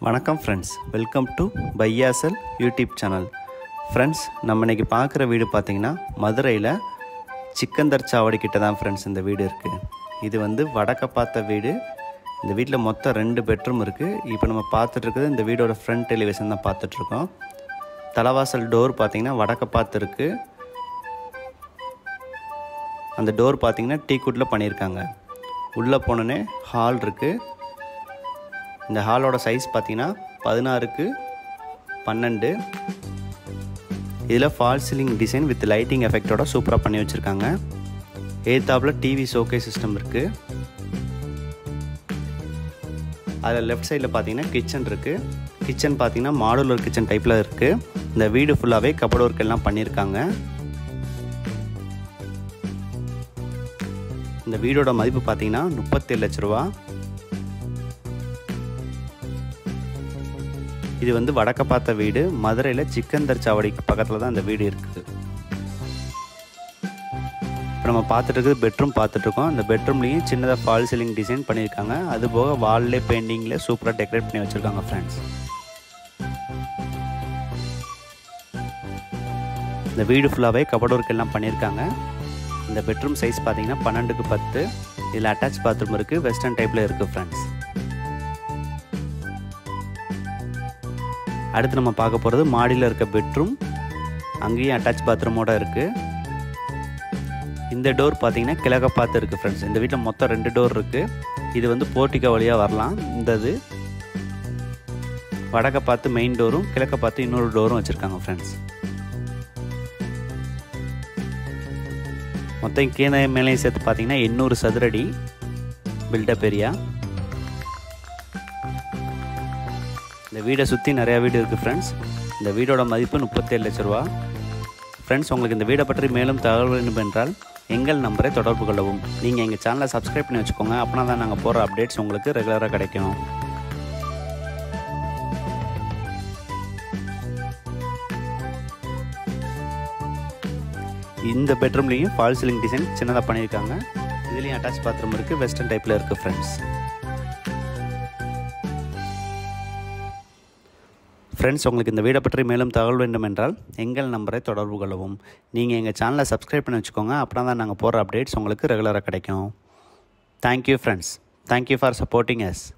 வணக்கம் friends welcome to பையாசல் YouTube channel friends நம்ம இன்றைக்கி பார்க்குற வீடு பார்த்திங்கன்னா மதுரையில் சிக்கந்தர் சாவடி கிட்ட தான் ஃப்ரெண்ட்ஸ் இந்த வீடு இருக்குது இது வந்து வடக்க பார்த்த வீடு இந்த வீட்டில் மொத்தம் ரெண்டு பெட்ரூம் இருக்குது இப்போ நம்ம பார்த்துட்டு இருக்கிறது இந்த வீடோட ஃப்ரண்ட் எலிவேஷன் தான் பார்த்துட்ருக்கோம் தலைவாசல் டோர் பார்த்திங்கன்னா வடக்க பார்த்து இருக்குது அந்த டோர் பார்த்திங்கன்னா டீ குட்டில் பண்ணியிருக்காங்க உள்ளே போனோன்னே ஹால் இருக்குது இந்த ஹாலோட சைஸ் பார்த்தீங்கன்னா பதினாறுக்கு பன்னெண்டு இதில் fall ceiling design with lighting எஃபெக்டோட சூப்பராக பண்ணி வச்சுருக்காங்க ஏத்தாப்பில் டிவி ஷோகே சிஸ்டம் இருக்குது அதில் லெஃப்ட் சைடில் பார்த்தீங்கன்னா கிச்சன் இருக்குது கிச்சன் பார்த்தீங்கன்னா மாடுலர் கிச்சன் டைப்பில் இருக்குது இந்த வீடு ஃபுல்லாகவே கபோர்ட் ஒர்க் எல்லாம் பண்ணியிருக்காங்க இந்த வீடோட மதிப்பு பார்த்தீங்கன்னா முப்பத்தேழு லட்ச ரூபா இது வந்து வடக்க பார்த்த வீடு மதுரையில் சிக்கந்தர் சாவடிக்கு பக்கத்தில் தான் இந்த வீடு இருக்குது இப்போ நம்ம பார்த்துட்டு இருக்குது பெட்ரூம் பார்த்துட்ருக்கோம் இந்த பெட்ரூம்லேயும் சின்னதாக ஃபால் சீலிங் டிசைன் பண்ணியிருக்காங்க அது போக வால்லே பெயிண்டிங்கில் சூப்பராக டெக்கரேட் பண்ணி வச்சுருக்காங்க ஃப்ரெண்ட்ஸ் இந்த வீடு ஃபுல்லாகவே கபோர்ட் ஒர்க் எல்லாம் பண்ணியிருக்காங்க இந்த பெட்ரூம் சைஸ் பார்த்தீங்கன்னா பன்னெண்டுக்கு பத்து இதில் அட்டாச் பாத்ரூம் இருக்குது வெஸ்டர்ன் டைப்பில் இருக்குது ஃப்ரெண்ட்ஸ் அடுத்து நம்ம பார்க்க போகிறது மாடியில் இருக்க பெட்ரூம் அங்கேயும் அட்டாச் பாத்ரூமோட இருக்குது இந்த டோர் பார்த்தீங்கன்னா கிழக்க பார்த்து இருக்குது ஃப்ரெண்ட்ஸ் இந்த வீட்டில் மொத்தம் ரெண்டு டோர் இருக்குது இது வந்து போர்ட்டிக்கா வழியாக வரலாம் இந்த இது வடக்க பார்த்து மெயின் டோரும் கிழக்க பார்த்து இன்னொரு டோரும் வச்சுருக்காங்க ஃப்ரெண்ட்ஸ் மொத்தம் கீழே மேலேயும் சேர்த்து பார்த்தீங்கன்னா எண்ணூறு சதுரடி பில்டப் ஏரியா இந்த வீடை சுற்றி நிறையா வீடு இருக்குது ஃப்ரெண்ட்ஸ் இந்த வீடோட மதிப்பு முப்பத்தேழு லட்ச ரூபா ஃப்ரெண்ட்ஸ் உங்களுக்கு இந்த வீடை பற்றி மேலும் தகவல் வேண்டும் என்றால் எங்கள் நம்பரை தொடர்பு கொள்ளவும் நீங்கள் எங்கள் சேனலை சப்ஸ்கிரைப் பண்ணி வச்சுக்கோங்க அப்படின்னா தான் நாங்கள் போகிற அப்டேட்ஸ் உங்களுக்கு ரெகுலராக கிடைக்கும் இந்த பெட்ரூம்லேயும் ஃபால் சீலிங் டிசைன் சின்னதாக பண்ணியிருக்காங்க இதுலேயும் அட்டாச் பாத்ரூம் இருக்குது வெஸ்டர்ன் டைப்பில் இருக்குது ஃப்ரெண்ட்ஸ் ஃப்ரெண்ட்ஸ் உங்களுக்கு இந்த வீடை பற்றி மேலும் தகவல் வேண்டும் என்றால் எங்கள் நம்பரை தொடர்பு கொள்ளவும் நீங்கள் எங்கள் சேனலை சப்ஸ்கிரைப் பண்ணி வச்சுக்கோங்க அப்படின்னா தான் நாங்கள் போகிற அப்டேட்ஸ் உங்களுக்கு ரெகுலராக கிடைக்கும் thank you friends thank you for supporting S